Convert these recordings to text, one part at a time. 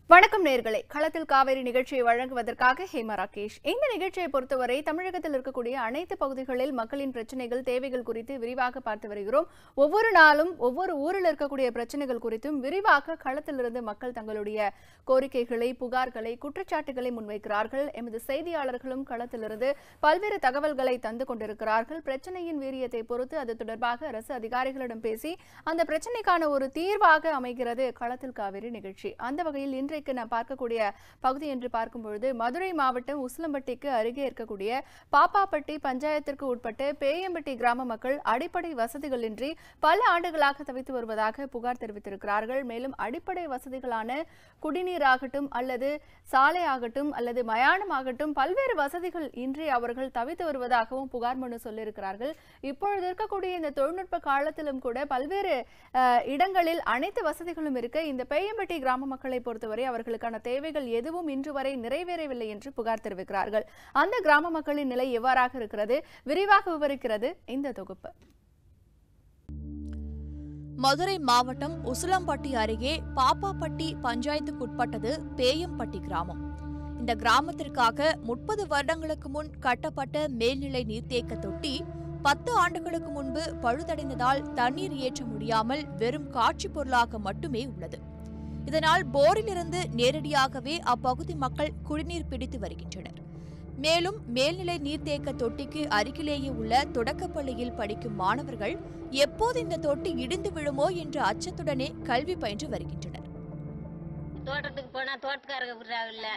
வணக்கம் நேர்களே களத்தில் காவேரி நிகழ்ச்சியை வழங்குவதற்காக ஹேமா ராகேஷ் இந்த நிகழ்ச்சியை பொறுத்தவரை தமிழகத்தில் இருக்கக்கூடிய அனைத்து பகுதிகளில் மக்களின் பிரச்சனைகள் தேவைகள் குறித்து விரிவாக பார்த்து வருகிறோம் ஒவ்வொரு நாளும் ஒவ்வொரு ஊரில் இருக்கக்கூடிய பிரச்சனைகள் குறித்தும் விரிவாக களத்திலிருந்து மக்கள் தங்களுடைய கோரிக்கைகளை புகார்களை குற்றச்சாட்டுகளை முன்வைக்கிறார்கள் எமது செய்தியாளர்களும் களத்திலிருந்து பல்வேறு தகவல்களை தந்து கொண்டிருக்கிறார்கள் பிரச்சனையின் வீரியத்தை பொறுத்து அது தொடர்பாக அரசு அதிகாரிகளிடம் பேசி அந்த பிரச்சனைக்கான ஒரு தீர்வாக அமைகிறது களத்தில் காவேரி நிகழ்ச்சி அந்த வகையில் இன்றைக்கு நான் பார்க்கக்கூடிய பகுதி என்று பார்க்கும் பொழுது மதுரை மாவட்டம் உசிலம்பட்டிக்கு அருகே இருக்கக்கூடிய பாப்பாப்பட்டி பஞ்சாயத்திற்கு உட்பட்டு பேயம்பட்டி கிராம மக்கள் அடிப்படை வசதிகளின்றி பல ஆண்டுகளாக தவித்து வருவதாக புகார் தெரிவித்திருக்கிறார்கள் மேலும் அடிப்படை வசதிகளான குடிநீராகட்டும் அல்லது சாலை ஆகட்டும் அல்லது மயானம் ஆகட்டும் பல்வேறு வசதிகள் இன்றி அவர்கள் தவித்து வருவதாகவும் புகார் மனு சொல்லியிருக்கிறார்கள் இப்பொழுது இருக்கக்கூடிய இந்த தொழில்நுட்ப காலத்திலும் கூட பல்வேறு அஹ், இடங்களில் அனைத்து வசதிகளும் இருக்க இந்த பேயம்பட்டி கிராம மக்களை பொறுத்தவரை அவர்களுக்கான தேவைகள் எதுவும் இன்று வரை நிறைவேறவில்லை என்று புகார் தெரிவிக்கிறார்கள் அந்த கிராம மக்களின் நிலை எவ்வாறாக இருக்கிறது விரிவாக விவரிக்கிறது இந்த தொகுப்பு மதுரை மாவட்டம் உசிலம்பட்டி அருகே பாப்பாப்பட்டி பஞ்சாயத்துக்குட்பட்டது பேயம்பட்டி கிராமம் இந்த கிராமத்திற்காக முப்பது வருடங்களுக்கு முன் கட்டப்பட்ட மேல்நிலை நீர்த்தேக்க தொட்டி பத்து ஆண்டுகளுக்கு முன்பு பழுதடைந்ததால் தண்ணீர் ஏற்ற முடியாமல் வெறும் காட்சி பொருளாக மட்டுமே உள்ளது இதனால் போரிலிருந்து நேரடியாகவே அப்பகுதி மக்கள் குடிநீர் பிடித்து வருகின்றனர் மேலும் மேல்நிலை நீர்த்தேக்க தொட்டிக்கு அருகிலேயே உள்ள தொடக்கப்பள்ளியில் படிக்கும் மாணவர்கள் எப்போது இந்த தொட்டி இடிந்து விழுமோ என்ற அச்சத்துடனே கல்வி பயின்று வருகின்றனர் தோட்டத்துக்கு போனா தோட்டக்காரங்க விடுறாங்கல்ல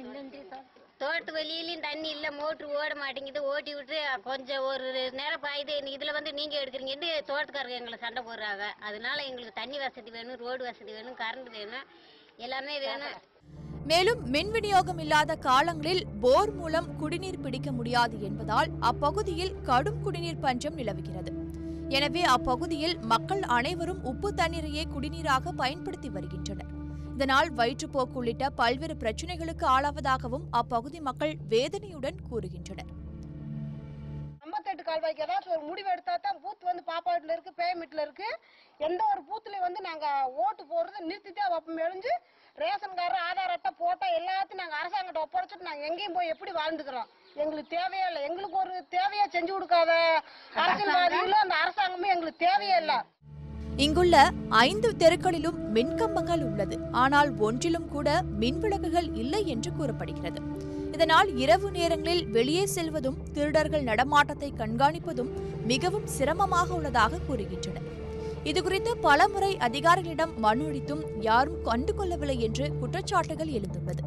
தோட்ட வெளியிலயும் தண்ணி இல்ல மோட்டர் ஓட மாட்டேங்குது ஓட்டி விட்டு கொஞ்சம் ஒரு நேரம் பாயுது இதுல வந்து நீங்க எடுக்கிறீங்கன்னு தோட்டக்காரங்க எங்களை சண்டை போடுறாங்க அதனால எங்களுக்கு தண்ணி வசதி வேணும் ரோடு வசதி வேணும் கரண்ட் வேணும் எல்லாமே வேணும் மேலும் மின் விநியோகம் இல்லாத காலங்களில் போர் மூலம் குடிநீர் பிடிக்க முடியாது என்பதால் அப்பகுதியில் கடும் குடிநீர் பஞ்சம் நிலவுகிறது எனவே அப்பகுதியில் மக்கள் அனைவரும் உப்பு தண்ணீரையே குடிநீராக பயன்படுத்தி வருகின்றனர் இதனால் வயிற்றுப்போக்கு உள்ளிட்ட பல்வேறு பிரச்சனைகளுக்கு ஆளாவதாகவும் அப்பகுதி மக்கள் வேதனையுடன் கூறுகின்றனர் ஐம்பத்தெட்டு கால்வாய்க்கு ஏதாச்சும் ஒரு முடிவு எடுத்தா தான் பூத் வந்து பாப்பாட்டில் இருக்கு பேமெண்ட்ல இருக்கு எந்த ஒரு பூத்துல வந்து நாங்க ஓட்டு போடுறதை நிறுத்திட்டு வைப்போம் எழுஞ்சு ரேஷன் கார்டு ஆதார் அட்டை போட்டோ எல்லாத்தையும் நாங்க அரசாங்கத்தை ஒப்படைச்சிட்டு நாங்க எங்கேயும் போய் எப்படி வாழ்ந்துக்கிறோம் எங்களுக்கு தேவையே இல்லை எங்களுக்கு ஒரு தேவையா செஞ்சு கொடுக்காத அரசியல்வாதிகளும் அந்த அரசாங்கமும் எங்களுக்கு தேவையே இல்லை இங்குள்ள ஐந்து தெருக்களிலும் மின்கம்பங்கள் உள்ளது ஆனால் ஒன்றிலும் கூட மின் விளக்குகள் இல்லை என்று கூறப்படுகிறது இதனால் இரவு நேரங்களில் வெளியே செல்வதும் திருடர்கள் நடமாட்டத்தை கண்காணிப்பதும் மிகவும் சிரமமாக உள்ளதாக கூறுகின்றனர் இதுகுறித்து பலமுறை அதிகாரிகளிடம் மனு அளித்தும் யாரும் கண்டுகொள்ளவில்லை என்று குற்றச்சாட்டுகள் எழுந்துள்ளது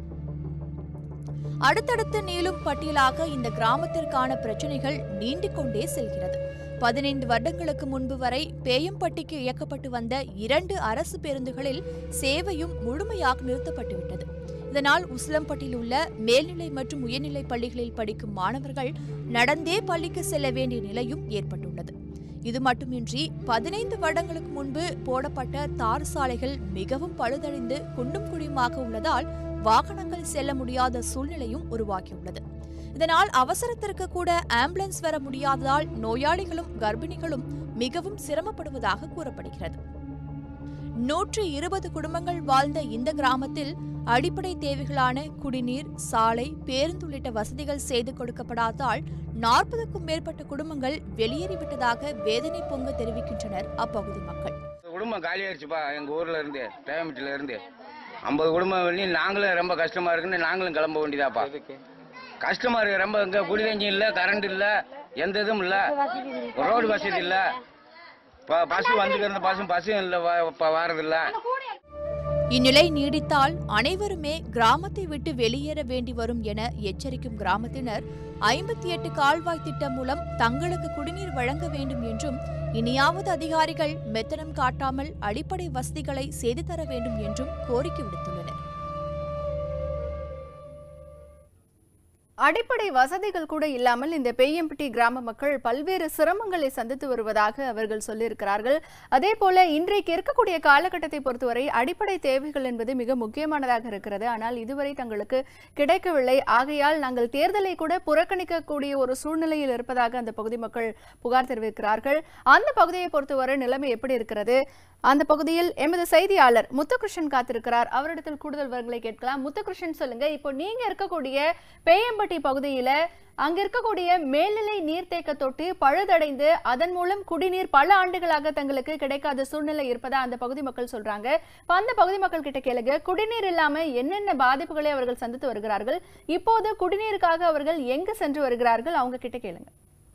அடுத்தடுத்து நீளும் பட்டியலாக இந்த கிராமத்திற்கான பிரச்சனைகள் நீண்டிக் கொண்டே செல்கிறது பதினைந்து வருடங்களுக்கு முன்பு வரை பேயம்பட்டிக்கு இயக்கப்பட்டு வந்த இரண்டு அரசு பேருந்துகளில் சேவையும் முழுமையாக நிறுத்தப்பட்டுவிட்டது இதனால் உசிலம்பட்டியில் உள்ள மேல்நிலை மற்றும் உயர்நிலை பள்ளிகளில் படிக்கும் மாணவர்கள் நடந்தே பள்ளிக்கு செல்ல வேண்டிய நிலையும் ஏற்பட்டுள்ளது இது மட்டுமின்றி பதினைந்து வருடங்களுக்கு முன்பு போடப்பட்ட தார் சாலைகள் மிகவும் பழுதடைந்து குண்டும் குழியுமாக உள்ளதால் வாகனங்கள் செல்ல முடியாத சூழ்நிலையும் உருவாகியுள்ளது இதனால் அவசரத்திற்கு கூட ஆம்புலன்ஸ் வர முடியாததால் நோயாளிகளும் கர்ப்பிணிகளும் மிகவும் சிரமப்படுவதாக கூறப்படுகிறது நூற்று இருபது குடும்பங்கள் வாழ்ந்த இந்த கிராமத்தில் அடிப்படை தேவைகளான குடிநீர் சாலை பேருந்து உள்ளிட்ட வசதிகள் செய்து கொடுக்கப்படாததால் நாற்பதுக்கும் மேற்பட்ட குடும்பங்கள் வெளியேறிவிட்டதாக வேதனை பொங்க தெரிவிக்கின்றனர் அப்பகுதி மக்கள் குடும்பம் காலியாயிருச்சுப்பா எங்க ஊர்ல இருந்து பேமெண்ட்ல இருந்து ஐம்பது குடும்பம் பண்ணி நாங்களும் ரொம்ப கஷ்டமா இருக்குன்னு நாங்களும் கிளம்ப வேண்டியதாப்பா கஷ்டமா இருக்கு ரொம்ப இங்க குடிதண்ணி இல்ல கரண்ட் இல்ல எந்த இதுவும் இல்ல ரோடு வசதி இல்ல ப- பஸ் வந்துக்கிற பஸ்ஸும் பஸ்ஸும் இல்ல வ- இப்ப வாரதில்ல இந்நிலை நீடித்தால் அனைவருமே கிராமத்தை விட்டு வெளியேற வேண்டி வரும் என எச்சரிக்கும் கிராமத்தினர் ஐம்பத்தி எட்டு கால்வாய் திட்டம் மூலம் தங்களுக்கு குடிநீர் வழங்க வேண்டும் என்றும் இனியாவது அதிகாரிகள் மெத்தனம் காட்டாமல் அடிப்படை வசதிகளை செய்து தர வேண்டும் என்றும் கோரிக்கை விடுத்துள்ளனர் அடிப்படை வசதிகள் கூட இல்லாமல் இந்த பேயம்பட்டி கிராம மக்கள் பல்வேறு சிரமங்களை சந்தித்து வருவதாக அவர்கள் சொல்லியிருக்கிறார்கள் அதே போல இன்றைக்கு இருக்கக்கூடிய காலகட்டத்தை பொறுத்தவரை அடிப்படை தேவைகள் என்பது மிக முக்கியமானதாக இருக்கிறது ஆனால் இதுவரை தங்களுக்கு கிடைக்கவில்லை ஆகையால் நாங்கள் தேர்தலை கூட புறக்கணிக்கக்கூடிய ஒரு சூழ்நிலையில் இருப்பதாக அந்த பகுதி மக்கள் புகார் தெரிவிக்கிறார்கள் அந்த பகுதியை பொறுத்தவரை நிலைமை எப்படி இருக்கிறது அந்த பகுதியில் எமது செய்தியாளர் முத்துகிருஷ்ணன் காத்திருக்கிறார் அவரிடத்தில் கூடுதல் விவரங்களை கேட்கலாம் முத்துகிருஷ்ணன் சொல்லுங்க இப்போ நீங்க இருக்கக்கூடிய பேயம்பட்டி பகுதியில அங்க இருக்கக்கூடிய மேல்நிலை நீர்த்தேக்க தொட்டி பழுதடைந்து அதன் மூலம் குடிநீர் பல ஆண்டுகளாக தங்களுக்கு கிடைக்காத சூழ்நிலை இருப்பதா அந்த பகுதி மக்கள் சொல்றாங்க இப்ப அந்த பகுதி மக்கள் கிட்ட கேளுங்க குடிநீர் இல்லாம என்னென்ன பாதிப்புகளை அவர்கள் சந்தித்து வருகிறார்கள் இப்போது குடிநீருக்காக அவர்கள் எங்கு சென்று வருகிறார்கள் அவங்க கிட்ட கேளுங்க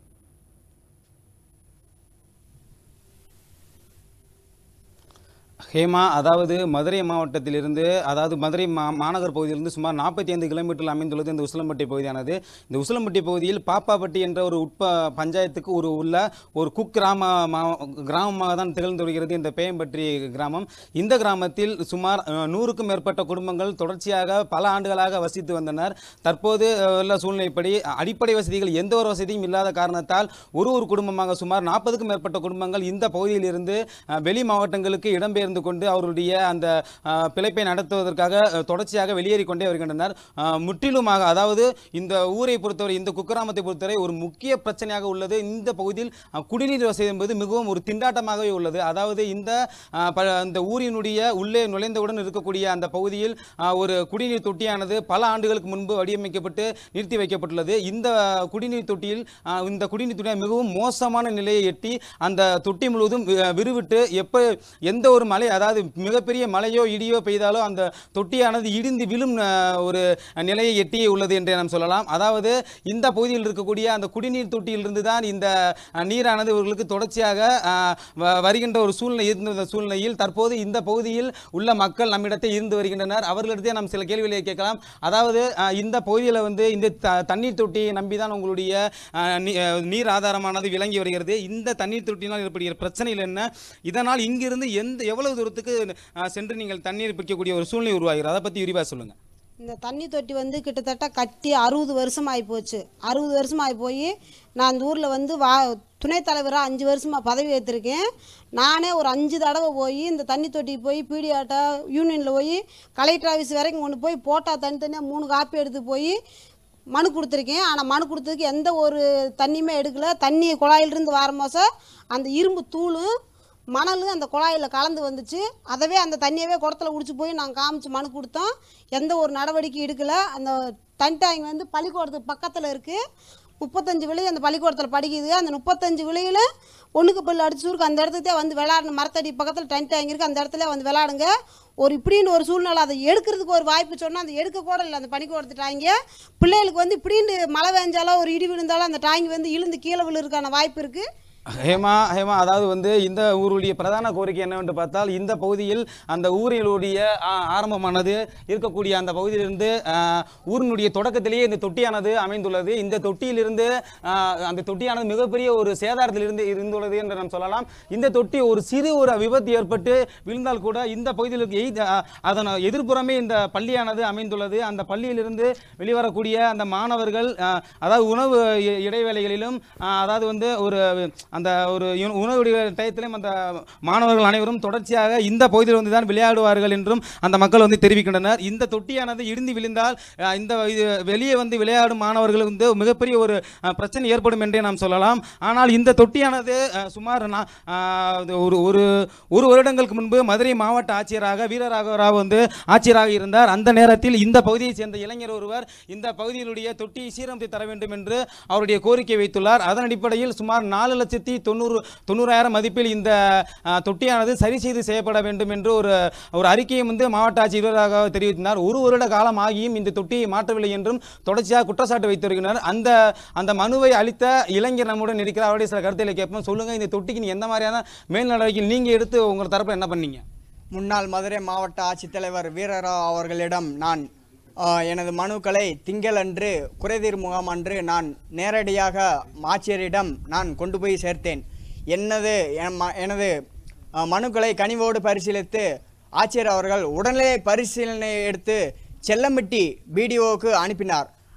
ஹேமா அதாவது மதுரை மாவட்டத்திலிருந்து அதாவது மதுரை மா மாநகர் பகுதியிலிருந்து சுமார் நாற்பத்தி ஐந்து கிலோமீட்டரில் அமைந்துள்ளது இந்த உசிலம்பட்டி பகுதியானது இந்த உசிலம்பட்டி பகுதியில் பாப்பாப்பட்டி என்ற ஒரு உட்ப பஞ்சாயத்துக்கு ஒரு உள்ள ஒரு குக் கிராம மா- கிராமமாக தான் திகழ்ந்து வருகிறது இந்த பேயம்பட்டி கிராமம் இந்த கிராமத்தில் சுமார் அஹ், நூறுக்கும் மேற்பட்ட குடும்பங்கள் தொடர்ச்சியாக பல ஆண்டுகளாக வசித்து வந்தனர் தற்போது அஹ், உள்ள சூழ்நிலைப்படி அடிப்படை வசதிகள் எந்த ஒரு வசதியும் இல்லாத காரணத்தால் ஒரு ஒரு குடும்பமாக சுமார் நாற்பதுக்கும் மேற்பட்ட குடும்பங்கள் இந்த பகுதியில் இருந்து அஹ், வெளி மாவட்டங்களுக்கு இடம்பெயர்ந்து கொண்டு அவருடைய அந்த அஹ், பிழைப்பை நடத்துவதற்காக அஹ், தொடர்ச்சியாக வெளியேறி கொண்டே வருகின்றனர் அஹ், முற்றிலுமாக அதாவது இந்த ஊரை பொறுத்தவரை இந்த குக்கிராமத்தை பொறுத்தவரை ஒரு முக்கிய பிரச்சனையாக உள்ளது இந்த பகுதியில் அஹ், குடிநீர் வசதி என்பது மிகவும் ஒரு திண்டாட்டமாகவே உள்ளது அதாவது இந்த அஹ், ப- அந்த ஊரினுடைய உள்ளே நுழைந்தவுடன் இருக்கக்கூடிய அந்த பகுதியில் அஹ், ஒரு குடிநீர் தொட்டியானது பல ஆண்டுகளுக்கு முன்பு வடிவமைக்கப்பட்டு நிறுத்தி வைக்கப்பட்டுள்ளது இந்த குடிநீர் தொட்டியில் அஹ், இந்த குடிநீர் தொட்டி மிகவும் மோசமான நிலையை எட்டி அந்த தொட்டி முழுவதும் வி- விரிவிட்டு எப்போ எந்த ஒரு மழை அதாவது மிகப்பெரிய மழையோ இடியோ பெய்தாலோ அந்த தொட்டியானது இடிந்து விழும் அஹ், ஒரு நிலையை எட்டி உள்ளது என்று நாம் சொல்லலாம் அதாவது இந்த பகுதியில் இருக்கக்கூடிய அந்த குடிநீர் தொட்டியிலிருந்து தான் இந்த அஹ், நீரானது இவர்களுக்கு தொடர்ச்சியாக அஹ், வ- வருகின்ற ஒரு சூழ்நிலை இருந்த சூழ்நிலையில் தற்போது இந்த பகுதியில் உள்ள மக்கள் நம்மிடத்தை இருந்து வருகின்றனர் அவர்களிடத்தே நாம் சில கேள்விகளை கேட்கலாம் அதாவது அஹ், இந்த பகுதியில் வந்து இந்த த- தண்ணீர் தொட்டியை நம்பி தான் உங்களுடைய அஹ், நீ- அஹ், நீர் ஆதாரமானது விளங்கி வருகிறது இந்த தண்ணீர் தொட்டினால் ஏற்படுகிற பிரச்சனைகள் என்ன இதனால் இங்கிருந்து எந்த எவ்வளவு தூரத்துக்கு அஹ், சென்று நீங்கள் தண்ணீர் பிடிக்கக்கூடிய ஒரு சூழ்நிலை உருவாகிறது அதை பற்றி விரிவாக சொல்லுங்க இந்த தண்ணி தொட்டி வந்து கிட்டத்தட்ட கட்டி அறுபது வருஷம் ஆகி போச்சு அறுபது வருஷம் ஆகி போய் நான் அந்த ஊரில் வந்து வா துணைத் தலைவராக அஞ்சு வருஷமாக பதவி ஏற்றிருக்கேன் நானே ஒரு அஞ்சு தடவை போய் இந்த தண்ணி தொட்டிக்கு போய் பிடிஆட்டா யூனியனில் போய் கலெக்டர் ஆஃபீஸ் வரைக்கும் கொண்டு போய் போட்டா தனித்தனியாக மூணு காப்பி எடுத்து போய் மனு கொடுத்துருக்கேன் ஆனால் மனு கொடுத்ததுக்கு எந்த ஒரு தண்ணியுமே எடுக்கல தண்ணி குழாயிலிருந்து வர மோசம் அந்த இரும்பு தூளும் மணலும் அந்த குழாயில் கலந்து வந்துச்சு அதவே அந்த தண்ணியவே குடத்துல குடிச்சு போய் நாங்கள் காமிச்சு மனு கொடுத்தோம் எந்த ஒரு நடவடிக்கை எடுக்கல அந்த தண்ணி டேங்க் வந்து பள்ளிக்கூடத்துக்கு பக்கத்தில் இருக்குது முப்பத்தஞ்சு விலை அந்த பள்ளிக்கூடத்தில் படிக்குது அந்த முப்பத்தஞ்சு விலையில் ஒன்றுக்கு பல்லு அடிச்சுருக்கு அந்த இடத்துக்கு தான் வந்து விளாடணும் மரத்தடி பக்கத்தில் டென்ட் டேங்க் இருக்குது அந்த இடத்துல வந்து விளாடுங்க ஒரு இப்படின்னு ஒரு சூழ்நிலை அதை எடுக்கிறதுக்கு ஒரு வாய்ப்பு சொன்னால் அந்த எடுக்க கூட இல்லை அந்த பனிக்கூடத்து டாங்க பிள்ளைகளுக்கு வந்து இப்படின்னு மழை பெஞ்சாலோ ஒரு இடி விழுந்தாலும் அந்த டாங்கி வந்து இழுந்து கீழே விழுறதுக்கான வாய்ப்பு இருக்குது ஹேமா ஹேமா அதாவது வந்து இந்த ஊருடைய பிரதான கோரிக்கை என்னவென்று பார்த்தால் இந்த பகுதியில் அந்த ஊரிலுடைய ஆ, ஆரம்பமானது இருக்கக்கூடிய அந்த பகுதியிலிருந்து ஆ, ஊரினுடைய தொடக்கத்திலேயே இந்த தொட்டியானது அமைந்துள்ளது இந்த தொட்டியிலிருந்து ஆ, அந்த தொட்டியானது மிகப்பெரிய ஒரு சேதாரத்திலிருந்து இருந்துள்ளது என்று நாம் சொல்லலாம் இந்த தொட்டி ஒரு சிறு ஒரு விபத்து ஏற்பட்டு விழுந்தால் கூட இந்த பகுதியில் இருக்க எய்த- ஆ, அதன் எதிர்ப்புறமே இந்த பள்ளியானது அமைந்துள்ளது அந்த பள்ளியிலிருந்து வெளிவரக்கூடிய அந்த மாணவர்கள் ஆ, அதாவது உணவு இ- இடைவேளைகளிலும் ஆ, அதாவது வந்து ஒரு அந்த ஒரு யு- உணவு இடைவேளை டயத்திலும் அந்த மாணவர்கள் அனைவரும் தொடர்ச்சியாக இந்த பகுதியில் வந்து தான் விளையாடுவார்கள் என்றும் அந்த மக்கள் வந்து தெரிவிக்கின்றனர் இந்த தொட்டியானது இடிந்து விழுந்தால் ஆ, இந்த இது வெளியே வந்து விளையாடும் மாணவர்களுக்கு வந்து மிகப்பெரிய ஒரு ஆ, பிரச்சனை ஏற்படும் என்றே நாம் சொல்லலாம் ஆனால் இந்த தொட்டியானது ஆ, சுமார் நா- ஆ, அது ஒரு ஒரு ஒரு வருடங்களுக்கு முன்பு மதுரை மாவட்ட ஆட்சியராக வீரராகவராவ் வந்து ஆட்சியராக இருந்தார் அந்த நேரத்தில் இந்த பகுதியைச் சேர்ந்த இளைஞர் ஒருவர் இந்த பகுதியிலுடைய தொட்டியை சீரமைத்து தர வேண்டும் என்று அவருடைய கோரிக்கை வைத்துள்ளார் அதன் அடிப்படையில் சுமார் நாலு லட்சத்தி தொண்ணூறு தொண்ணூறாயிரம் மதிப்பில் இந்த ஆ, தொட்டியானது சரி செய்து செய்யப்பட வேண்டும் என்று ஒரு ஒரு அறிக்கையை வந்து மாவட்ட ஆட்சியர் வீரராகவ தெரிவித்தார் ஒரு வருட காலம் ஆகியும் இந்த தொட்டியை மாற்றவில்லை என்றும் தொடர்ச்சியாக குற்றச்சாட்டு வைத்து வருகின்றனர் அந்த அந்த மனுவை அளித்த இளைஞர் நம்முடன் இருக்கிறார் அவருடைய சில கருத்துக்களை கேட்போம் சொல்லுங்க இந்த தொட்டிக்கு நீ எந்த மாதிரியான மேல் நடவடிக்கை நீங்க எடுத்து உங்க தரப்புல என்ன பண்ணீங்க முன்னாள் மதுரை மாவட்ட ஆட்சித்தலைவர் வீரராவ் அவர்களிடம் நான் ஆ, எனது மனுக்களை திங்களன்று குறைதீர் முகாம் அன்று நான் நேரடியாக ஆட்சியரிடம் நான் கொண்டு போய் சேர்த்தேன் எனது என் ம- எனது ஆ, மனுக்களை கனிவோடு பரிசீலித்து ஆட்சியர் அவர்கள் உடனே பரிசீலனை எடுத்து செல்லம்பட்டி பிடிஓவுக்கு அனுப்பினார்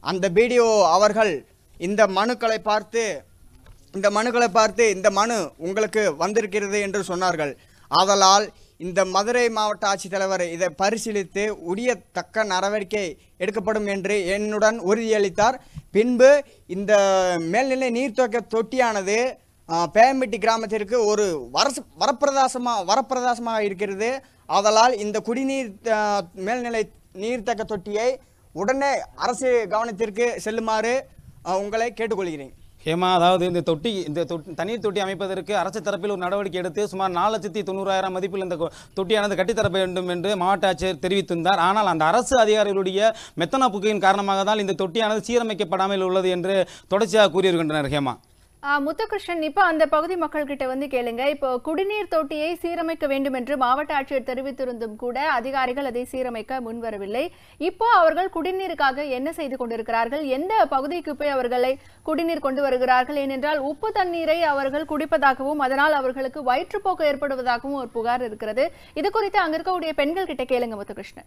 அந்த பிடிஓ அவர்கள் இந்த மனுக்களை பார்த்து இந்த மனுக்களை பார்த்து இந்த மனு உங்களுக்கு வந்திருக்கிறது என்று சொன்னார்கள் ஆதலால் இந்த மதுரை மாவட்ட ஆட்சித்தலைவர் இதை பரிசீலித்து உரிய தக்க நடவடிக்கை எடுக்கப்படும் என்று என்னுடன் உறுதியளித்தார் பின்பு இந்த மேல்நிலை நீர்த்தொக்க தொட்டியானது ஆ, பேயம்பட்டி கிராமத்திற்கு ஒரு வரச வரப்பிரதாசமாக வரப்பிரதாசமாக இருக்கிறது ஆதலால் இந்த குடிநீர் ஆ, மேல்நிலை நீர்த்தக்க தொட்டியை உடனே அரசு கவனத்திற்கு செல்லுமாறு ஆ, உங்களை கேட்டுக்கொள்கிறேன் ஹேமா அதாவது இந்த தொட்டி இந்த தொட்டி தண்ணீர் தொட்டி அமைப்பதற்கு அரசு தரப்பில் ஒரு நடவடிக்கை எடுத்து சுமார் நாலு லட்சத்தி தொண்ணூறாயிரம் மதிப்பில் இந்த கொ- தொட்டியானது கட்டித்தர வேண்டும் என்று மாவட்ட ஆட்சியர் தெரிவித்திருந்தார் ஆனால் அந்த அரசு அதிகாரிகளுடைய மெத்தன புகையின் காரணமாக தான் இந்த தொட்டியானது சீரமைக்கப்படாமல் உள்ளது என்று தொடர்ச்சியாக கூறியிருக்கின்றனர் ஹேமா ஆ, முத்துகிருஷ்ணன் இப்போ அந்த பகுதி மக்கள் கிட்ட வந்து கேளுங்க இப்போ குடிநீர் தொட்டியை சீரமைக்க வேண்டும் என்று மாவட்ட ஆட்சியர் தெரிவித்திருந்தும் கூட அதிகாரிகள் அதை சீரமைக்க முன்வரவில்லை இப்போ அவர்கள் குடிநீருக்காக என்ன செய்து கொண்டிருக்கிறார்கள் எந்த பகுதிக்கு போய் அவர்களை குடிநீர் கொண்டு வருகிறார்கள் ஏனென்றால் உப்பு தண்ணீரை அவர்கள் குடிப்பதாகவும் அதனால் அவர்களுக்கு வயிற்றுப்போக்கு ஏற்படுவதாகவும் ஒரு புகார் இருக்கிறது இது குறித்து அங்க இருக்கக்கூடிய பெண்கள் கிட்ட கேளுங்க முத்துகிருஷ்ணன்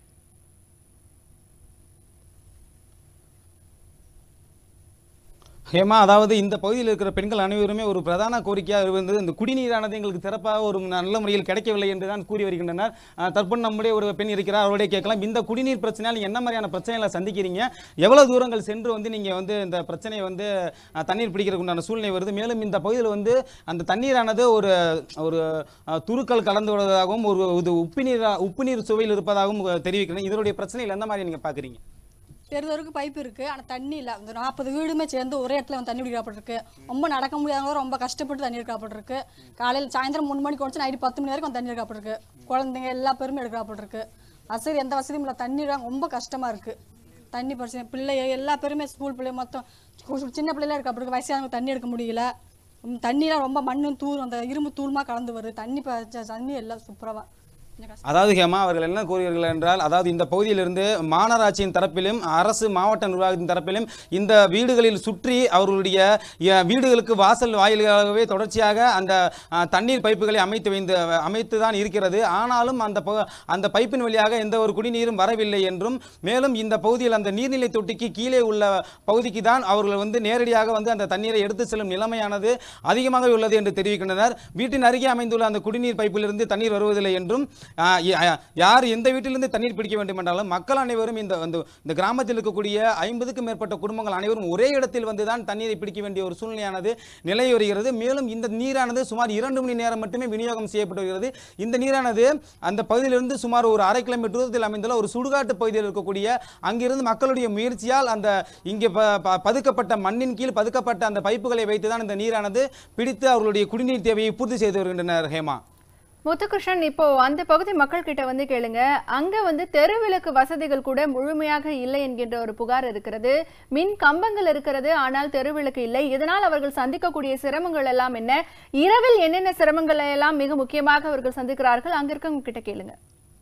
ஹேமா அதாவது இந்த பகுதியில் இருக்கிற பெண்கள் அனைவருமே ஒரு பிரதான கோரிக்கையாக இருந்தது இந்த குடிநீரானது எங்களுக்கு சிறப்பாக ஒரு நல்ல முறையில் கிடைக்கவில்லை என்று தான் கூறி வருகின்றனர் அஹ், தற்போது நம்முடைய ஒரு பெண் இருக்கிறார் அவருடைய கேட்கலாம் இந்த குடிநீர் பிரச்சனையால் நீங்க என்ன மாதிரியான பிரச்சனைகளை சந்திக்கிறீங்க எவ்வளவு தூரங்கள் சென்று வந்து நீங்க வந்து இந்த பிரச்சனையை வந்து அஹ், தண்ணீர் பிடிக்கிறதுக்கு உண்டான சூழ்நிலை வருது மேலும் இந்த பகுதியில் வந்து அந்த தண்ணீரானது ஒரு ஒரு அஹ், துருக்கள் கலந்து விடுவதாகவும் ஒரு இது உப்பு நீர் உப்பு நீர் சுவையில் இருப்பதாகவும் தெரிவிக்கிறேன் இதனுடைய பிரச்சனைகள் எந்த மாதிரி நீங்க பாக்குறீங்க தெருதருக்கு பைப் இருக்குது ஆனால் தண்ணி இல்லை இந்த நாற்பது வீடுமே சேர்ந்து ஒரே இடத்துல வந்து தண்ணி பிடிக்கப்பட்டிருக்கு ரொம்ப நடக்க முடியாதவங்க ரொம்ப கஷ்டப்பட்டு தண்ணி எடுக்கப்பட்டிருக்கு காலையில் சாயந்தரம் மூணு மணிக்கு வந்து நைட்டு பத்து மணி வரைக்கும் வந்து தண்ணி எடுக்கப்பட்டிருக்கு குழந்தைங்க எல்லா பேருமே எடுக்கப்பட்டிருக்கு வசதி எந்த வசதியும் இல்லை தண்ணி தான் ரொம்ப கஷ்டமாக இருக்குது தண்ணி பிரச்சனை பிள்ளைய எல்லா பேருமே ஸ்கூல் பிள்ளை மொத்தம் கு- சின்ன பிள்ளைலாம் எடுக்கப்பட்டிருக்கு வயசானவங்க தண்ணி எடுக்க முடியல உம், தண்ணிலாம் ரொம்ப மண்ணும் தூள் அந்த இரும்பு தூள்மா கலந்து வருது தண்ணி ப- தண்ணி எல்லாம் சூப்பராக அதாவது ஹேமா அவர்கள் என்ன கூறுகிறார்கள் என்றால் அதாவது இந்த பகுதியிலிருந்து மாநகராட்சியின் தரப்பிலும் அரசு மாவட்ட நிர்வாகத்தின் தரப்பிலும் இந்த வீடுகளில் சுற்றி அவர்களுடைய அஹ், வீடுகளுக்கு வாசல் வாயில்களாகவே தொடர்ச்சியாக அந்த அஹ், தண்ணீர் பைப்புகளை அமைத்து வைந்து அமைத்து தான் இருக்கிறது ஆனாலும் அந்த ப- அந்த பைப்பின் வழியாக எந்த ஒரு குடிநீரும் வரவில்லை என்றும் மேலும் இந்த பகுதியில் அந்த நீர்நிலை தொட்டிக்கு கீழே உள்ள பகுதிக்கு தான் அவர்கள் வந்து நேரடியாக வந்து அந்த தண்ணீரை எடுத்து செல்லும் நிலைமையானது அதிகமாக உள்ளது என்று தெரிவிக்கின்றனர் வீட்டின் அருகே அமைந்துள்ள அந்த குடிநீர் பைப்பிலிருந்து தண்ணீர் வருவதில்லை என்றும் ஆ, ய- ய- யார் எந்த வீட்டிலிருந்து தண்ணீர் பிடிக்க வேண்டும் என்றாலும் மக்கள் அனைவரும் இந்த இந்த இந்த கிராமத்தில் இருக்கக்கூடிய ஐம்பதுக்கும் மேற்பட்ட குடும்பங்கள் அனைவரும் ஒரே இடத்தில் வந்து தான் தண்ணீரை பிடிக்க வேண்டிய ஒரு சூழ்நிலையானது நிலவி வருகிறது மேலும் இந்த நீரானது சுமார் இரண்டு மணி நேரம் மட்டுமே விநியோகம் செய்யப்பட்டு வருகிறது இந்த நீரானது அந்த பகுதியிலிருந்து சுமார் ஒரு அரை கிலோமீட்டர் தூரத்தில் அமைந்துள்ள ஒரு சுடுகாட்டு பகுதியில் இருக்கக்கூடிய அங்கிருந்து மக்களுடைய முயற்சியால் அந்த இங்கே ப- ப- பதுக்கப்பட்ட மண்ணின் கீழ் பதுக்கப்பட்ட அந்த பைப்புகளை வைத்து தான் இந்த நீரானது பிடித்து அவர்களுடைய குடிநீர் தேவையை பூர்த்தி செய்து வருகின்றனர் ஹேமா முத்துகிருஷ்ணன் இப்போ அந்த பகுதி மக்கள் கிட்ட வந்து கேளுங்க அங்க வந்து தெருவிளக்கு வசதிகள் கூட முழுமையாக இல்லை என்கின்ற ஒரு புகார் இருக்கிறது மின் கம்பங்கள் இருக்கிறது ஆனால் தெருவிளக்கு இல்லை இதனால் அவர்கள் சந்திக்கக்கூடிய சிரமங்கள் எல்லாம் என்ன இரவில் என்னென்ன சிரமங்களை எல்லாம் மிக முக்கியமாக அவர்கள் சந்திக்கிறார்கள் அங்க இருக்கவங்க கிட்ட கேளுங்க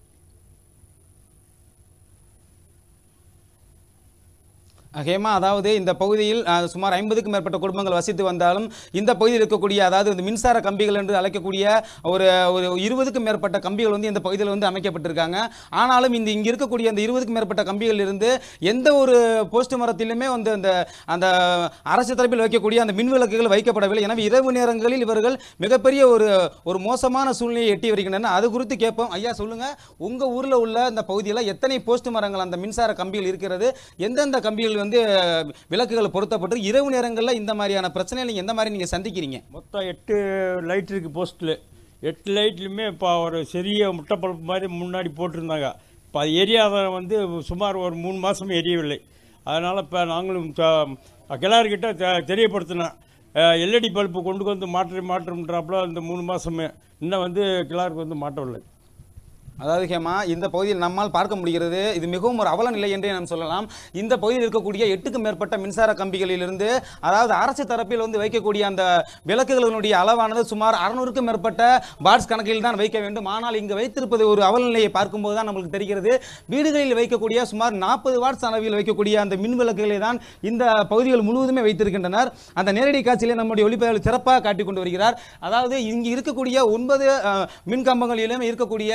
ஹேமா அதாவது இந்த பகுதியில் அஹ், சுமார் ஐம்பதுக்கும் மேற்பட்ட குடும்பங்கள் வசித்து வந்தாலும் இந்த பகுதியில் இருக்கக்கூடிய அதாவது இந்த மின்சார கம்பிகள் என்று அழைக்கக்கூடிய ஒரு ஒரு இருபதுக்கும் மேற்பட்ட கம்பிகள் வந்து இந்த பகுதியில் வந்து அமைக்கப்பட்டிருக்காங்க ஆனாலும் இந்த இங்க இருக்கக்கூடிய அந்த இருபதுக்கும் மேற்பட்ட கம்பிகள் இருந்து எந்த ஒரு போஸ்ட் மரத்திலுமே வந்து அந்த அந்த அரசு தரப்பில் வைக்கக்கூடிய அந்த மின் விளக்குகள் வைக்கப்படவில்லை எனவே இரவு நேரங்களில் இவர்கள் மிகப்பெரிய ஒரு ஒரு மோசமான சூழ்நிலையை எட்டி வருகின்றன அது குறித்து கேட்போம் ஐயா சொல்லுங்க உங்க ஊர்ல உள்ள இந்த பகுதியில் எத்தனை போஸ்ட் மரங்கள் அந்த மின்சார கம்பிகள் இருக்கிறது எந்தெந்த கம்பிகள் வந்து விளக்குகள் பொருத்தப்பட்டு இரவு நேரங்களில் இந்த மாதிரியான பிரச்சனைகளை நீங்க எந்த மாதிரி நீங்க சந்திக்கிறீங்க மொத்தம் எட்டு லைட் இருக்கு போஸ்ட்டில் எட்டு லைட்லையுமே இப்போ ஒரு சிறிய முட்டை பல்ப் மாதிரி முன்னாடி போட்டிருந்தாங்க இப்போ அது எரியாத வந்து சுமார் ஒரு மூணு மாதம் எரியவில்லை அதனால் இப்போ நாங்களும் த- கிளார்கிட்ட தெ தெரியப்படுத்தினோம் எல்இடி பல்பு கொண்டு வந்து மாற்றி மாற்றம்ன்றாப்புல இந்த மூணு மாதமே இன்னும் வந்து கிளாருக்கு வந்து மாட்டவில்லை அதாவது ஹேமா இந்த பகுதியில் நம்மால் பார்க்க முடிகிறது இது மிகவும் ஒரு அவல நிலை என்றே நாம் சொல்லலாம் இந்த பகுதியில் இருக்கக்கூடிய எட்டுக்கும் மேற்பட்ட மின்சார கம்பிகளிலிருந்து அதாவது அரசு தரப்பில் வந்து வைக்கக்கூடிய அந்த விளக்குகளினுடைய அளவானது சுமார் அறுநூறுக்கும் மேற்பட்ட வாட்ஸ் கணக்கில் தான் வைக்க வேண்டும் ஆனால் இங்கு வைத்திருப்பது ஒரு அவல நிலையை பார்க்கும்போது தான் நம்மளுக்கு தெரிகிறது வீடுகளில் வைக்கக்கூடிய சுமார் நாற்பது வாட்ஸ் அளவில் வைக்கக்கூடிய அந்த மின் விளக்குகளை தான் இந்த பகுதிகள் முழுவதுமே வைத்திருக்கின்றனர் அந்த நேரடி காட்சியிலே நம்முடைய ஒளிப்பதிவாளர் சிறப்பாக காட்டிக் கொண்டு வருகிறார் அதாவது இங்கு இருக்கக்கூடிய ஒன்பது அஹ், மின் கம்பங்களிலும் இருக்கக்கூடிய அந்த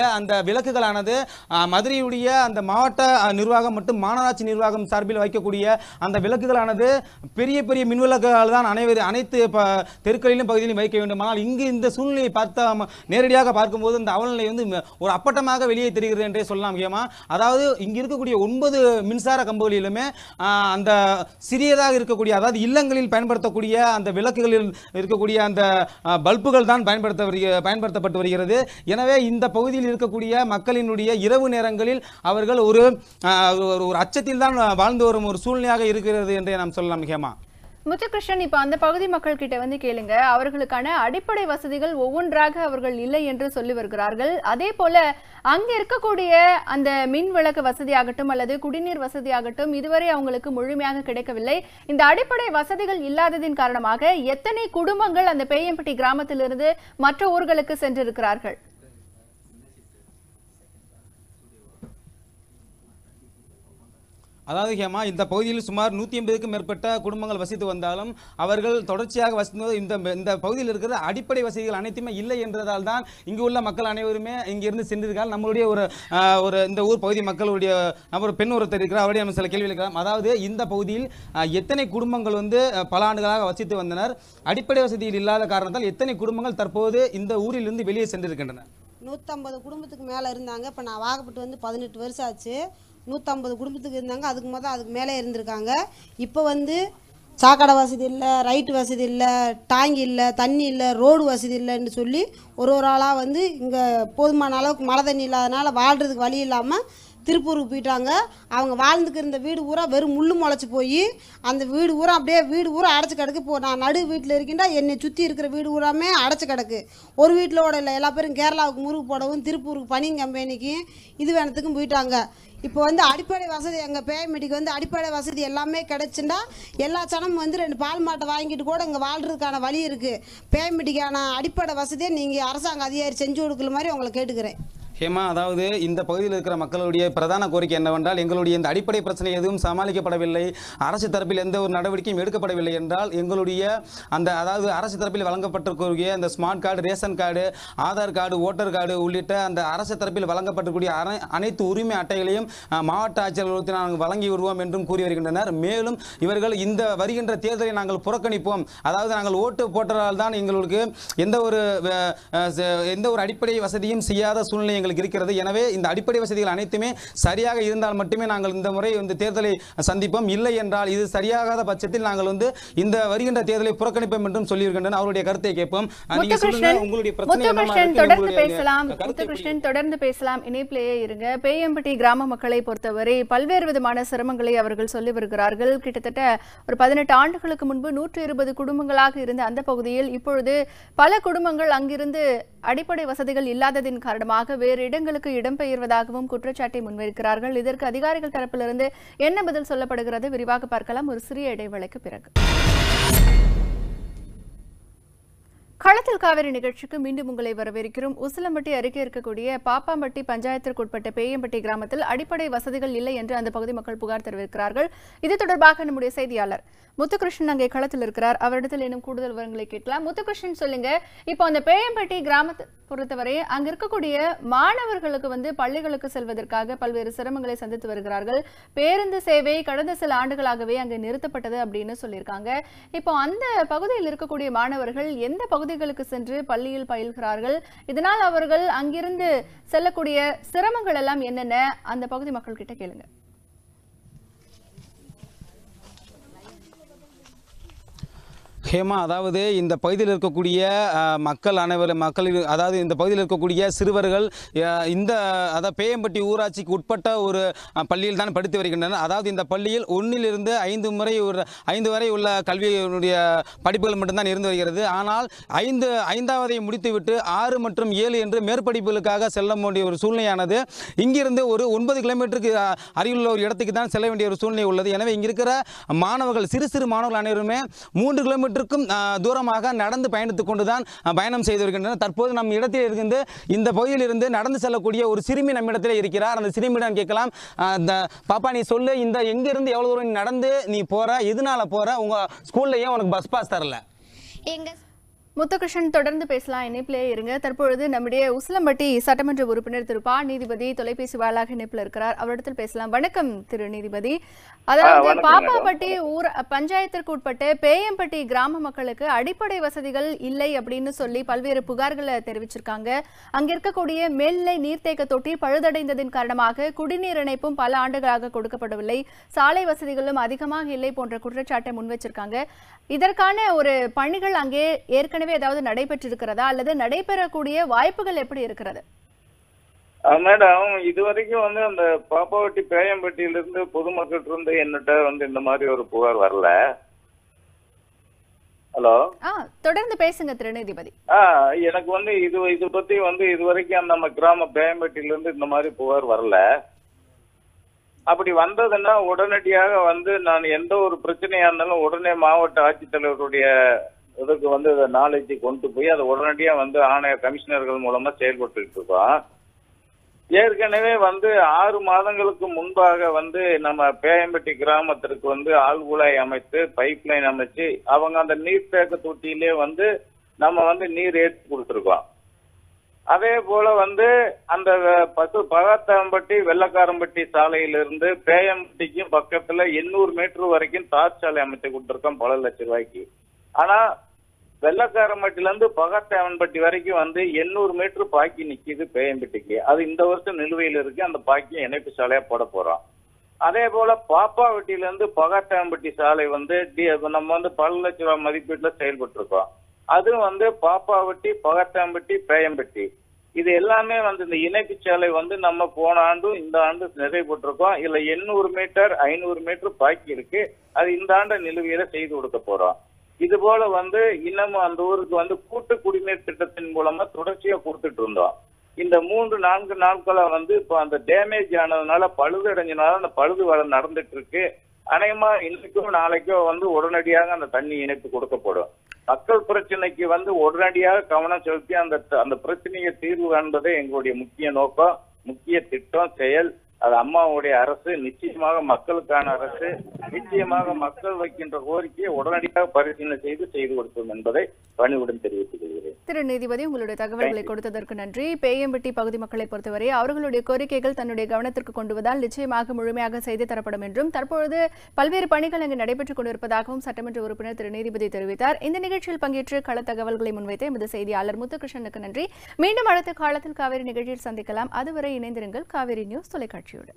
விளக்குகளானது ஆ, மதுரையுடைய அந்த மாவட்ட ஆ, நிர்வாகம் மற்றும் மாநகராட்சி நிர்வாகம் சார்பில் வைக்கக்கூடிய அந்த விளக்குகளானது பெரிய பெரிய மின்விளக்குகள் தான் அனைவரு அனைத்து ப தெருக்களிலும் பகுதியிலும் வைக்க வேண்டும் ஆனால் இங்கு இந்த சூழ்நிலையை பார்த்தா ம- நேரடியாக பார்க்கும்போது இந்த அவலநிலை வந்து ம- ஒரு அப்பட்டமாக வெளியே தெரிகிறது என்றே சொல்லலாம் முக்கியமா அதாவது இங்கு இருக்கக்கூடிய ஒன்பது மின்சார கம்புகளிலுமே ஆ, அந்த சிறியதாக இருக்கக்கூடிய அதாவது இல்லங்களில் பயன்படுத்தக்கூடிய அந்த விளக்குகளில் இருக்கக்கூடிய அந்த ஆ, பல்புகள் தான் பயன்படுத்த வருக- பயன்படுத்தப்பட்டு வருகிறது எனவே இந்த பகுதியில் இருக்கக்கூடிய மக்களினுடைய இரவு நேரங்களில் அவர்கள் ஒரு ஆ, ஒரு ஒரு அச்சத்தில் தான் வாழ்ந்து வரும் ஒரு சூழ்நிலையாக இருக்கிறது என்றே நாம் சொல்லலாம் ஹேமா முத்துகிருஷ்ணன் இப்ப அந்த பகுதி மக்கள் கிட்ட வந்து கேளுங்க அவர்களுக்கான அடிப்படை வசதிகள் ஒவ்வொன்றாக அவர்கள் இல்லை என்று சொல்லி வருகிறார்கள் அதே போல அங்க இருக்கக்கூடிய அந்த மின் விளக்கு வசதியாகட்டும் அல்லது குடிநீர் வசதியாகட்டும் இதுவரை அவங்களுக்கு முழுமையாக கிடைக்கவில்லை இந்த அடிப்படை வசதிகள் இல்லாததின் காரணமாக எத்தனை குடும்பங்கள் அந்த பேயம்பட்டி கிராமத்திலிருந்து மற்ற ஊர்களுக்கு சென்றிருக்கிறார்கள் அதாவது ஹேமா இந்த பகுதியில் சுமார் நூற்றி ஐம்பதுக்கும் மேற்பட்ட குடும்பங்கள் வசித்து வந்தாலும் அவர்கள் தொடர்ச்சியாக வசித்து இந்த இந்த பகுதியில் இருக்கிற அடிப்படை வசதிகள் அனைத்துமே இல்லை என்றதால் தான் இங்கு உள்ள மக்கள் அனைவருமே இங்கிருந்து சென்றிருக்கால் நம்மளுடைய ஒரு ஆஹ், ஒரு இந்த ஊர் பகுதி மக்களுடைய நம்ம ஒரு பெண் ஒருத்தர் இருக்கிறார் அவருடைய நம்ம சில கேள்வி இருக்கலாம் அதாவது இந்த பகுதியில் ஆஹ், எத்தனை குடும்பங்கள் வந்து ஆஹ், பல ஆண்டுகளாக வசித்து வந்தனர் அடிப்படை வசதிகள் இல்லாத காரணத்தால் எத்தனை குடும்பங்கள் தற்போது இந்த ஊரிலிருந்து வெளியே சென்றிருக்கின்றன நூற்றம்பது குடும்பத்துக்கு மேலே இருந்தாங்க இப்போ நான் வாகப்பட்டு வந்து பதினெட்டு வருஷம் ஆச்சு நூற்றம்பது குடும்பத்துக்கு இருந்தாங்க அதுக்கு மொதல் அதுக்கு மேலே இருந்திருக்காங்க இப்போ வந்து சாக்கடை வசதி இல்லை ரைட்டு வசதி இல்லை டாங்கி இல்லை தண்ணி இல்லை ரோடு வசதி இல்லைன்னு சொல்லி ஒரு ஒரு ஆளாக வந்து இங்கே போதுமான அளவுக்கு மழை தண்ணி இல்லாதனால வாழ்கிறதுக்கு வழி இல்லாமல் திருப்பூருக்கு போயிட்டாங்க அவங்க வாழ்ந்துக்கு இருந்த வீடு பூரா வெறும் முள்ளு முளைச்சி போய் அந்த வீடு பூரா அப்படியே வீடு பூரா அடைச்சி கிடக்கு இப்போ நான் நடு வீட்டில் இருக்கின்றா என்னை சுற்றி இருக்கிற வீடு பூராமே அடைச்சி கிடக்கு ஒரு வீட்டிலோட இல்லை எல்லா பேரும் கேரளாவுக்கு முருகு போடவும் திருப்பூருக்கு பனிங் கம்பெனிக்கும் இது வேணத்துக்கும் போயிட்டாங்க இப்போ வந்து அடிப்படை வசதி எங்கள் பேமெட்டிக்கு வந்து அடிப்படை வசதி எல்லாமே கிடச்சுண்டா எல்லா சனமும் வந்து ரெண்டு பால் மாட்டை வாங்கிட்டு கூட இங்கே வாழ்கிறதுக்கான வழி இருக்குது பேமெட்டிக்கான அடிப்படை வசதியை நீங்கள் அரசாங்க அதிகாரி செஞ்சு கொடுக்குற மாதிரி உங்களை கேட்டுக்கிறேன் ஹேமா அதாவது இந்த பகுதியில் இருக்கிற மக்களுடைய பிரதான கோரிக்கை என்னவென்றால் எங்களுடைய இந்த அடிப்படை பிரச்சனை எதுவும் சமாளிக்கப்படவில்லை அரசு தரப்பில் எந்த ஒரு நடவடிக்கையும் எடுக்கப்படவில்லை என்றால் எங்களுடைய அந்த அதாவது அரசு தரப்பில் வழங்கப்பட்டிருக்கக்கூடிய அந்த smart card ration card Aadhaar card voter card உள்ளிட்ட அந்த அரசு தரப்பில் வழங்கப்பட்டிருக்கக்கூடிய அனை- அனைத்து உரிமை அட்டைகளையும் அஹ், மாவட்ட ஆட்சியர்களுக்கு நாங்கள் வழங்கி வருவோம் என்றும் கூறி வருகின்றனர் மேலும் இவர்கள் இந்த வருகின்ற தேர்தலை நாங்கள் புறக்கணிப்போம் அதாவது நாங்கள் ஓட்டு போட்டதால் தான் எங்களுக்கு எந்த ஒரு அஹ், அஹ், ச- எந்த ஒரு அடிப்படை வசதியும் செய்யாத சூழ்நிலை எங்களுக்கு இருக்கிறது எனவே இந்த அடிப்படை வசதிகள் அனைத்துமே சரியாக இருந்தால் மட்டுமே நாங்கள் இந்த முறை இந்த தேர்தலை சந்திப்போம் இல்லை என்றால் இது சரியாகாத பட்சத்தில் நாங்கள் வந்து இந்த வருகின்ற தேர்தலை புறக்கணிப்போம் என்றும் சொல்லியிருக்கின்றனர் அவருடைய கருத்தை கேட்போம் அஹ், நீங்க சொல்லுங்க முத்துகிருஷ்ணன் உங்களுடைய பிரச்சனை என்னவா முத்துகிருஷ்ணன் இருக்கு? தொடர்ந்து உங்களுடைய பேசலாம் கருத்தை முத்துகிருஷ்ணன் தொடர்ந்து பேசலாம் இணைப்பிலேயே இருங்க பேயம்பட்டி கிராம மக்களை பொறுத்தவரை பல்வேறு விதமான சிரமங்களை அவர்கள் சொல்லி வருகிறார்கள் கிட்டத்தட்ட ஒரு பதினெட்டு ஆண்டுகளுக்கு முன்பு நூற்றி இருபது குடும்பங்களாக இருந்த அந்த பகுதியில் இப்பொழுது பல குடும்பங்கள் அங்கிருந்து அடிப்படை வசதிகள் இல்லாததின் காரணமாக வேறு இடங்களுக்கு இடம்பெயர்வதாகவும் குற்றச்சாட்டை முன்வைக்கிறார்கள் இதற்கு அதிகாரிகள் தரப்பிலிருந்து என்ன பதில் சொல்லப்படுகிறது விரிவாக பார்க்கலாம் ஒரு சிறிய இடைவேளைக்கு பிறகு களத்தில் காவிரி நிகழ்ச்சிக்கு மீண்டும் உங்களை வரவேற்கிறோம் உசிலம்பட்டி அருகே இருக்கக்கூடிய பாப்பாம்பட்டி பஞ்சாயத்திற்குட்பட்ட பேயம்பட்டி கிராமத்தில் அடிப்படை வசதிகள் இல்லை என்று அந்த பகுதி மக்கள் புகார் தெரிவிக்கிறார்கள் இது தொடர்பாக நம்முடைய செய்தியாளர் முத்துகிருஷ்ணன் அங்கே களத்தில் இருக்கிறார் அவரிடத்தில் இன்னும் கூடுதல் விவரங்களை கேட்கலாம் முத்துகிருஷ்ணன் சொல்லுங்க இப்போ அந்த பேயம்பட்டி கிராமத்தை பொறுத்தவரை அங்க இருக்கக்கூடிய மாணவர்களுக்கு வந்து பள்ளிகளுக்கு செல்வதற்காக பல்வேறு சிரமங்களை சந்தித்து வருகிறார்கள் பேருந்து சேவை கடந்த சில ஆண்டுகளாகவே அங்கே நிறுத்தப்பட்டது அப்படின்னு சொல்லியிருக்காங்க இப்போ அந்த பகுதியில் இருக்கக்கூடிய மாணவர்கள் எந்த பகுதிகளுக்கு சென்று பள்ளியில் பயில்கிறார்கள் இதனால் அவர்கள் அங்கிருந்து செல்லக்கூடிய சிரமங்கள் எல்லாம் என்னென்ன அந்த பகுதி மக்கள் கிட்ட கேளுங்க ஹேமா அதாவது இந்த பகுதியில் இருக்கக்கூடிய அஹ், மக்கள் அனைவரும் மக்கள் அதாவது இந்த பகுதியில் இருக்கக்கூடிய சிறுவர்கள் அஹ், இந்த அதாவது பேயம்பட்டி ஊராட்சிக்கு உட்பட்ட ஒரு அஹ், பள்ளியில் தான் படித்து வருகின்றனர் அதாவது இந்த பள்ளியில் ஒன்றிலிருந்து ஐந்து முறை ஒரு ஐந்து வரை உள்ள கல்வியினுடைய படிப்புகள் மட்டும்தான் இருந்து வருகிறது ஆனால் ஐந்து ஐந்தாவதை முடித்துவிட்டு ஆறு மற்றும் ஏழு என்று மேற்படிப்புகளுக்காக செல்ல வேண்டிய ஒரு சூழ்நிலையானது இங்கிருந்து ஒரு ஒன்பது கிலோமீட்டருக்கு அஹ், அருகிலுள்ள ஒரு இடத்துக்கு தான் செல்ல வேண்டிய ஒரு சூழ்நிலை உள்ளது எனவே இங்க இருக்கிற மாணவர்கள் சிறு சிறு மாணவர்கள் அனைவருமே மூன்று கிலோமீட்டருக்கும் அஹ், தூரமாக நடந்து பயணித்துக் கொண்டுதான் அஹ், பயணம் செய்து வருகின்றனர் தற்போது நம் இடத்தில் இருந்து இந்த பகுதியில் இருந்து நடந்து செல்லக்கூடிய ஒரு சிறுமி நம்ம இடத்துல இருக்கிறார் அந்த சிறுமியிடம் கேட்கலாம் அஹ், இந்த பாப்பா நீ சொல்லு இந்த எங்க இருந்து எவ்வளவு தூரம் நீ நடந்து நீ போற எதனால போற உங்க ஸ்கூல்ல ஏன் உனக்கு பஸ் பாஸ் தரல எங்க முத்துகிருஷ்ணன் தொடர்ந்து பேசலாம் இணைப்பிலே இருங்க தற்பொழுது நம்முடைய உசிலம்பட்டி சட்டமன்ற உறுப்பினர் திரு பா நீதிபதி தொலைபேசி வாயிலாக இணைப்பில் இருக்கிறார் அவரிடத்தில் பேசலாம் வணக்கம் திரு நீதிபதி அதாவது வணக்கம் பாப்பாப்பட்டி ஊர் பஞ்சாயத்திற்கு உட்பட்ட பேயம்பட்டி கிராம மக்களுக்கு அடிப்படை வசதிகள் இல்லை அப்படின்னு சொல்லி பல்வேறு புகார்களை தெரிவிச்சிருக்காங்க அங்க இருக்கக்கூடிய மேல்நிலை நீர்த்தேக்க தொட்டி பழுதடைந்ததின் காரணமாக குடிநீர் இணைப்பும் பல ஆண்டுகளாக கொடுக்கப்படவில்லை சாலை வசதிகளும் அதிகமாக இல்லை போன்ற குற்றச்சாட்டை முன் வச்சிருக்காங்க இதற்கான ஒரு பணிகள் அங்கே ஏற்கனவே ஏதாவது நடைபெற்றிருக்கிறதா அல்லது நடைபெறக்கூடிய வாய்ப்புகள் எப்படி இருக்கிறது அஹ் மேடம் இது வரைக்கும் வந்து அந்த பாப்பாவட்டி பேயம்பட்டியில இருந்து பொதுமக்கள் இருந்து என்னட்ட வந்து இந்த மாதிரி ஒரு புகார் வரல ஹலோ ஆ தொடர்ந்து பேசுங்க திரு நீதிபதி ஆ எனக்கு வந்து இது இது பத்தி வந்து இது வரைக்கும் நம்ம கிராம பேயம்பட்டியில இருந்து இந்த மாதிரி புகார் வரல அப்படி வந்ததுன்னா உடனடியாக வந்து நான் எந்த ஒரு பிரச்சனையா இருந்தாலும் உடனே மாவட்ட ஆட்சித்தலைவருடைய இதுக்கு வந்து நாலேஜ் கொண்டு போய் அதை உடனடியா வந்து ஆணைய கமிஷனர்கள் மூலமா செயல்பட்டு இருக்கோம் ஏற்கனவே வந்து ஆறு மாதங்களுக்கு முன்பாக வந்து நம்ம பேயம்பட்டி கிராமத்திற்கு வந்து ஆழ்குழாய் அமைத்து பைப் லைன் அமைச்சு அவங்க அந்த நீர்த்தேக்க தொட்டியிலே வந்து நம்ம வந்து நீர் ஏற்றி கொடுத்துருக்கோம் அதே போல வந்து அந்த பசு பகாத்தாம்பட்டி வெள்ளக்காரம்பட்டி சாலையிலிருந்து பேயம்பட்டிக்கும் பக்கத்துல எண்ணூறு மீட்டர் வரைக்கும் தார் சாலை அமைத்து கொடுத்துருக்கோம் பல லட்சம் ரூபாய்க்கு ஆனா வெள்ளக்காரம்பட்டில இருந்து பகத்தாவன்பட்டி வரைக்கும் வந்து எண்ணூறு மீட்டர் பாக்கி நிக்குது பேயம்பட்டிக்கு அது இந்த வருஷம் நிலுவையில் இருக்கு அந்த பாக்கியம் இணைப்பு சாலையா போட போறோம் அதே போல பாப்பாவட்டியில இருந்து பகாத்தாம்பட்டி சாலை வந்து டி- நம்ம வந்து பல லட்ச ரூபாய் மதிப்பீட்டுல செயல்பட்டு இருக்கோம் அது வந்து பாப்பாவட்டி பகத்தாம்பட்டி பேயம்பட்டி இது எல்லாமே வந்து இந்த இணைப்பு சாலை வந்து நம்ம போன ஆண்டும் இந்த ஆண்டு நிறைவேற்றிருக்கோம் இதுல எண்ணூறு மீட்டர் ஐநூறு மீட்டர் பாக்கி இருக்கு அது இந்த ஆண்டு நிலுவையில செய்து கொடுக்க போறோம் இது போல வந்து இன்னமும் அந்த ஊருக்கு வந்து கூட்டு குடிநீர் திட்டத்தின் மூலமா தொடர்ச்சியா கொடுத்துட்டு இருந்தோம் இந்த மூன்று நான்கு நாட்களா வந்து இப்போ அந்த டேமேஜ் ஆனதுனால பழுது அடைஞ்சனால அந்த பழுது வேலை நடந்துட்டு இருக்கு அநேகமா இன்னைக்கோ நாளைக்கோ வந்து உடனடியாக அந்த தண்ணி இணைப்பு கொடுக்கப்படும் மக்கள் பிரச்சனைக்கு வந்து உடனடியாக கவனம் செலுத்தி அந்த அந்த பிரச்சனையை தீர்வு காண்பதே எங்களுடைய முக்கிய நோக்கம் முக்கிய திட்டம் செயல் அது அம்மாவுடைய அரசு நிச்சயமாக மக்களுக்கான அரசு நிச்சயமாக மக்கள் வைக்கின்ற கோரிக்கையை உடனடியாக பரிசீலனை செய்து செய்து கொடுக்கும் என்பதை பணிவுடன் தெரிவித்துக் கொள்கிறேன் திரு நீதிபதி உங்களுடைய தகவல்களை கொடுத்ததற்கு நன்றி பேயம்பட்டி பகுதி மக்களை பொறுத்தவரை அவர்களுடைய கோரிக்கைகள் தன்னுடைய கவனத்திற்கு கொண்டு வந்தால் நிச்சயமாக முழுமையாக செய்து தரப்படும் என்றும் தற்பொழுது பல்வேறு பணிகள் அங்கு நடைபெற்றுக் கொண்டிருப்பதாகவும் சட்டமன்ற உறுப்பினர் திரு நீதிபதி தெரிவித்தார் இந்த நிகழ்ச்சியில் பங்கேற்று கள தகவல்களை முன்வைத்த எமது செய்தியாளர் முத்துகிருஷ்ணனுக்கு நன்றி மீண்டும் அடுத்த காலத்தில் காவேரி நிகழ்ச்சியில் சந்திக்கலாம் அதுவரை இணைந்திருங்கள் காவேரி நியூஸ் தொலைக்காட்சியோடு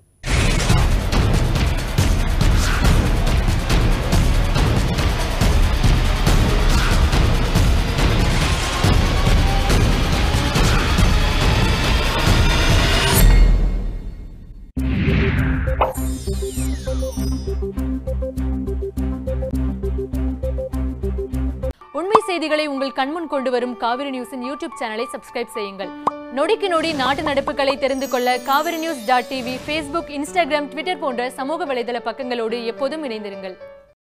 உண்மை செய்திகளை உங்கள் கண்முன் கொண்டு வரும் காவிரி நியூஸின் யூடியூப் சேனலை சப்ஸ்கிரைப் செய்யுங்கள் நொடிக்கு நொடி நாட்டு நடப்புகளை தெரிந்து கொள்ள Kaveri news dot TV Facebook Instagram Twitter போன்ற சமூக வலைதள பக்கங்களோடு எப்போதும் இணைந்திருங்கள்